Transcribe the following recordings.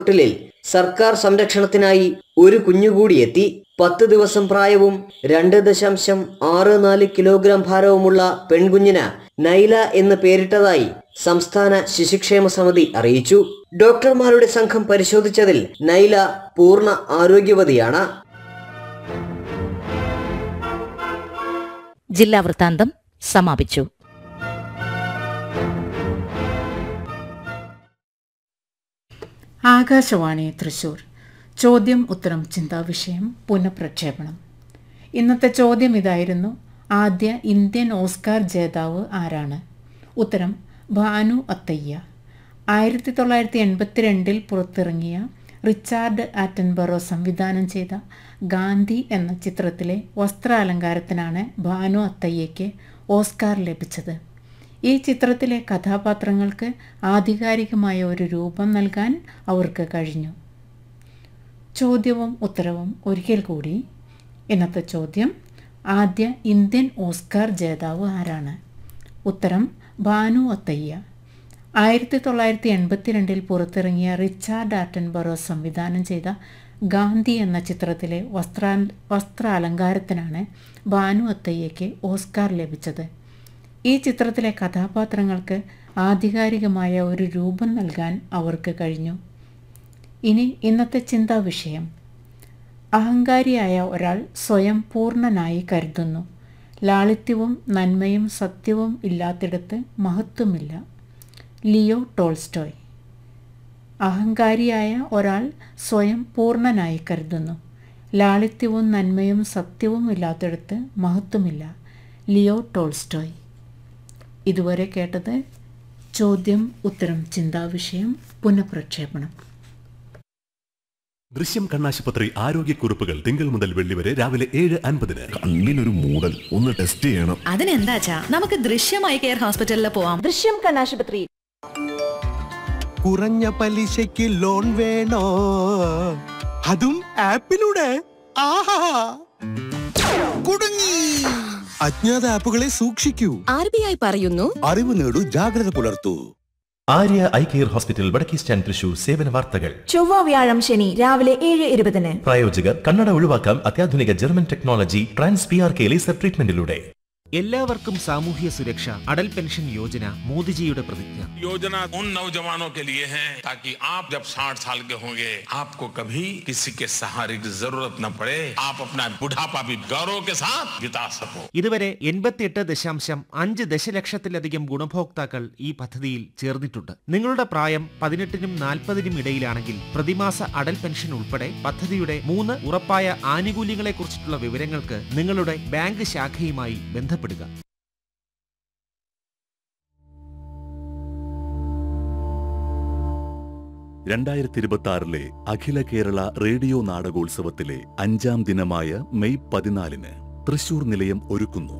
ഹോട്ടലിൽ സർക്കാർ സംരക്ഷണത്തിനായി ഒരു കുഞ്ഞുകൂടി എത്തി പത്ത് ദിവസം പ്രായവും രണ്ട് ദശാംശം ആറ് നാല് കിലോഗ്രാം ഭാരവുമുള്ള പെൺകുഞ്ഞിന് നൈല എന്ന് പേരിട്ടതായി സംസ്ഥാന ശിശുക്ഷേമ സമിതി അറിയിച്ചു ഡോക്ടർമാരുടെ സംഘം പരിശോധിച്ചതിൽ നൈല പൂർണ്ണ ആരോഗ്യവതിയാണ് ജില്ലാ വൃത്താന്തം സമാപിച്ചു ആകാശവാണി തൃശൂർ ചോദ്യം ഉത്തരം ചിന്താവിഷയം പുനഃപ്രക്ഷേപണം ഇന്നത്തെ ചോദ്യം ഇതായിരുന്നു ആദ്യ ഇന്ത്യൻ ഓസ്കാർ ജേതാവ് ആരാണ് ഉത്തരം ഭാനു അത്തയ്യ ആയിരത്തി തൊള്ളായിരത്തി എൺപത്തിരണ്ടിൽ പുറത്തിറങ്ങിയ റിച്ചാർഡ് ആറ്റൻബറോ സംവിധാനം ചെയ്ത ഗാന്ധി എന്ന ചിത്രത്തിലെ വസ്ത്രാലങ്കാരത്തിനാണ് ഭാനു അത്തയ്യയ്ക്ക് ഓസ്കാർ ലഭിച്ചത് ഈ ചിത്രത്തിലെ കഥാപാത്രങ്ങൾക്ക് ആധികാരികമായ ഒരു രൂപം നൽകാൻ അവർക്ക് കഴിഞ്ഞു ചോദ്യവും ഉത്തരവും ഒരിക്കൽ കൂടി ഇന്നത്തെ ചോദ്യം ആദ്യ ഇന്ത്യൻ ഓസ്കാർ ജേതാവ് ആരാണ് ഉത്തരം ഭാനു അത്തയ്യ ആയിരത്തി തൊള്ളായിരത്തി എൺപത്തിരണ്ടിൽ പുറത്തിറങ്ങിയ റിച്ചാർഡ് ആറ്റൻബറോ സംവിധാനം ചെയ്ത ഗാന്ധി എന്ന ചിത്രത്തിലെ വസ്ത്രാ വസ്ത്രാലങ്കാരത്തിനാണ് ഭാനു അത്തയ്യയ്ക്ക് ഓസ്കാർ ലഭിച്ചത് ഈ ചിത്രത്തിലെ കഥാപാത്രങ്ങൾക്ക് ആധികാരികമായ ഒരു രൂപം നൽകാൻ അവർക്ക് കഴിഞ്ഞു ഇനി ഇന്നത്തെ ചിന്താ വിഷയം അഹങ്കാരിയായ ഒരാൾ സ്വയം പൂർണ്ണനായി കരുതുന്നു ലാളിത്യവും നന്മയും സത്യവും ഇല്ലാത്തിടത്ത് മഹത്വമില്ല ലിയോ ടോൾസ്റ്റോയ് അഹങ്കാരിയായ ഒരാൾ സ്വയം പൂർണ്ണനായി കരുതുന്നു ലാളിത്യവും നന്മയും സത്യവും ഇല്ലാത്തിടത്ത് മഹത്വമില്ല ലിയോ ടോൾസ്റ്റോയ് ഇതുവരെ കേട്ടത് ചോദ്യം ഉത്തരം ചിന്താവിഷയം പുനഃപ്രക്ഷേപണം ദൃശ്യം കണ്ണാശുപത്രി ആരോഗ്യക്കുറിപ്പുകൾ തിങ്കൾ മുതൽ വെള്ളി വരെ രാവിലെ ഏഴ് അൻപതിന് കണ്ണിനൊരു മൂടൽ ഒന്ന് ടെസ്റ്റ് ചെയ്യണം അതിനെന്താച്ചാ നമുക്ക് ദൃശ്യമായി കെയർ ഹോസ്പിറ്റലിൽ പോവാം ദൃശ്യം കണ്ണാശുപത്രി കുറഞ്ഞ പലിശയ്ക്ക് ലോൺ വേണോ അതും ആപ്പിലൂടെ ആഹാ കുടുങ്ങി അജ്ഞാത ആപ്പുകളെ സൂക്ഷിക്കൂ ആർ ബി ഐ പറയുന്നു അറിവ് നേടൂ ജാഗ്രത പുലർത്തൂ ആര്യ ഐ കെയർ ഹോസ്പിറ്റൽ വടക്കേ സ്റ്റാൻഡ് തൃശൂർ സേവന വാർത്തകൾ ചൊവ്വ വ്യാഴം ശനി രാവിലെ ഏഴ് ഇരുപതിന് പ്രായോജകർ കണ്ണട ഒഴിവാക്കാം അത്യാധുനിക German technology trans P R K laser ട്രീറ്റ്മെന്റിലൂടെ എല്ലാവർക്കും സാമൂഹ്യ സുരക്ഷ അടൽ പെൻഷൻ യോജന മോദിജിയുടെ പ്രതിജ്ഞ योजना उन नौजवानों के लिए है ताकि आप जब 60 साल के होंगे आपको कभी किसी के सहारे की जरूरत न पड़े आप अपना बुढ़ापा भी गौरव के साथ बिता सको ഇതുവരെ എൺപത്തിയെട്ട് ദശാംശം അഞ്ച് ദശലക്ഷത്തിലധികം ഗുണഭോക്താക്കൾ ഈ പദ്ധതിയിൽ ചേർന്നിട്ടുണ്ട് നിങ്ങളുടെ പ്രായം പതിനെട്ടിനും നാൽപ്പതിനും ഇടയിലാണെങ്കിൽ പ്രതിമാസ അടൽ പെൻഷൻ ഉൾപ്പെടെ പദ്ധതിയുടെ മൂന്ന് ഉറപ്പായ ആനുകൂല്യങ്ങളെക്കുറിച്ചിട്ടുള്ള വിവരങ്ങൾക്ക് നിങ്ങളുടെ ബാങ്ക് ശാഖയുമായി ബന്ധപ്പെടുക രണ്ടായിരത്തി ഇരുപത്തി ആറിലെ അഖില കേരള റേഡിയോ നാടകോത്സവത്തിലെ അഞ്ചാം ദിനമായ മെയ് പതിനാലിന് തൃശൂർ നിലയം ഒരുക്കുന്നു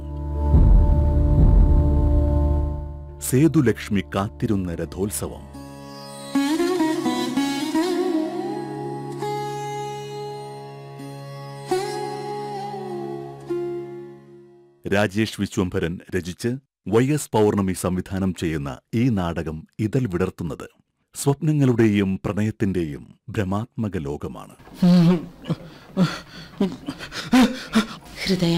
സേതുലക്ഷ്മി കാത്തിരുന്ന രഥോത്സവം രാജേഷ് വിശ്വംഭരൻ രചിച്ച് വൈ എസ് പൗർണമി സംവിധാനം ചെയ്യുന്ന ഈ നാടകം ഇതൽ വിടർത്തുന്നത് സ്വപ്നങ്ങളുടെയും പ്രണയത്തിന്റെയും ഭ്രമാത്മക ലോകമാണ് ഹൃദയ